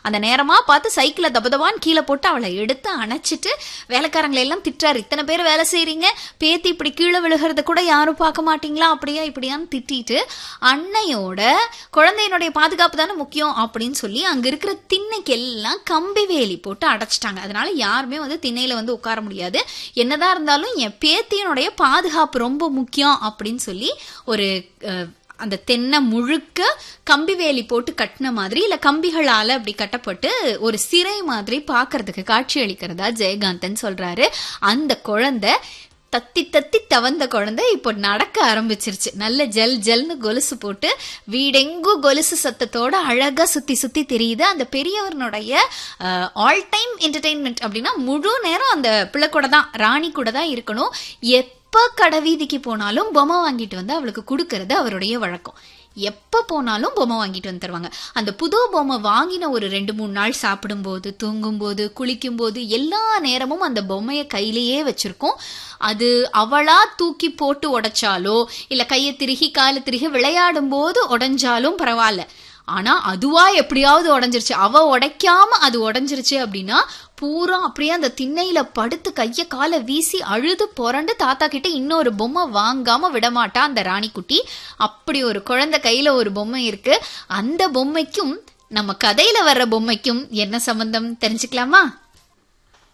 அந்த நேரமா பார்த்து சைக்கிளை தபதபான்னு கீழே போட்டு அவளை எடுத்து அணைச்சிட்டு வேலைக்காரங்களை எல்லாம் திட்டுறாரு இத்தனை பேர் வேலை செய்றீங்க பேத்தி இப்படி கீழே விழுகிறத கூட யாரும் பார்க்க மாட்டீங்களா அப்படியா இப்படியான்னு திட்டிட்டு அன்னையோட குழந்தையினுடைய பாதுகாப்பு தானே முக்கியம் அப்படின்னு சொல்லி அங்க இருக்கிற திண்ணைக்கு எல்லாம் கம்பி வேலி போட்டு அடைச்சிட்டாங்க அதனால யாருமே வந்து திண்ணையில வந்து உட்கார முடியாது என்னதான் இருந்தாலும் என் பேத்தியினுடைய பாதுகாப்பு ரொம்ப முக்கியம் அப்படின்னு சொல்லி ஒரு அஹ், அந்த தென்னை முழுக்க கம்பி வேலி போட்டு கட்டின மாதிரி இல்ல கம்பிகளால அப்படி கட்டப்பட்டு ஒரு சிறை மாதிரி பார்க்கிறதுக்கு காட்சி அளிக்கிறதா ஜெயகாந்தன் சொல்றாரு அந்த குழந்தை தத்தி தத்தி தவந்த குழந்தை இப்போ நடக்க ஆரம்பிச்சிருச்சு நல்ல ஜல் ஜல்னு கொலுசு போட்டு வீடெங்கும் கொலுசு சத்தத்தோட அழகா சுத்தி சுத்தி தெரியுது அந்த பெரியவனுடைய ஆல் டைம் என்டர்டெயின்மெண்ட் அப்படின்னா முழு நேரம் அந்த பிள்ளை கூட தான் ராணி கூட தான் இருக்கணும் எப்ப கடை வீதிக்கு போனாலும் பொம்மை வாங்கிட்டு வந்து அவளுக்கு கொடுக்கறது அவருடைய வழக்கம் எப்ப போனாலும் பொம்மை வாங்கிட்டு வந்து தருவாங்க அந்த புது பொம்மை வாங்கின ஒரு ரெண்டு மூணு நாள் சாப்பிடும்போது தூங்கும்போது குளிக்கும்போது எல்லா நேரமும் அந்த பொம்மையை கையிலேயே வச்சிருக்கோம் அது அவளா தூக்கி போட்டு உடைச்சாலோ இல்ல கையை திருகி காலை திருகி விளையாடும் போது உடைஞ்சாலும் பரவாயில்ல ஆனா அதுவா எப்படியாவது உடைஞ்சிருச்சு அவ உடைக்காம அது உடைஞ்சிருச்சு அப்படின்னா பூரா அப்படியே அந்த திண்ணையில படுத்து கைய காலை வீசி அழுது புரண்டு தாத்தா கிட்ட இன்னொரு பொம்மை வாங்காம விடமாட்டா அந்த ராணிக்குட்டி அப்படி ஒரு குழந்தை கையில ஒரு பொம்மை இருக்கு அந்த பொம்மைக்கும் நம்ம கதையில வர்ற பொம்மைக்கும் என்ன சம்பந்தம் தெரிஞ்சுக்கலாமா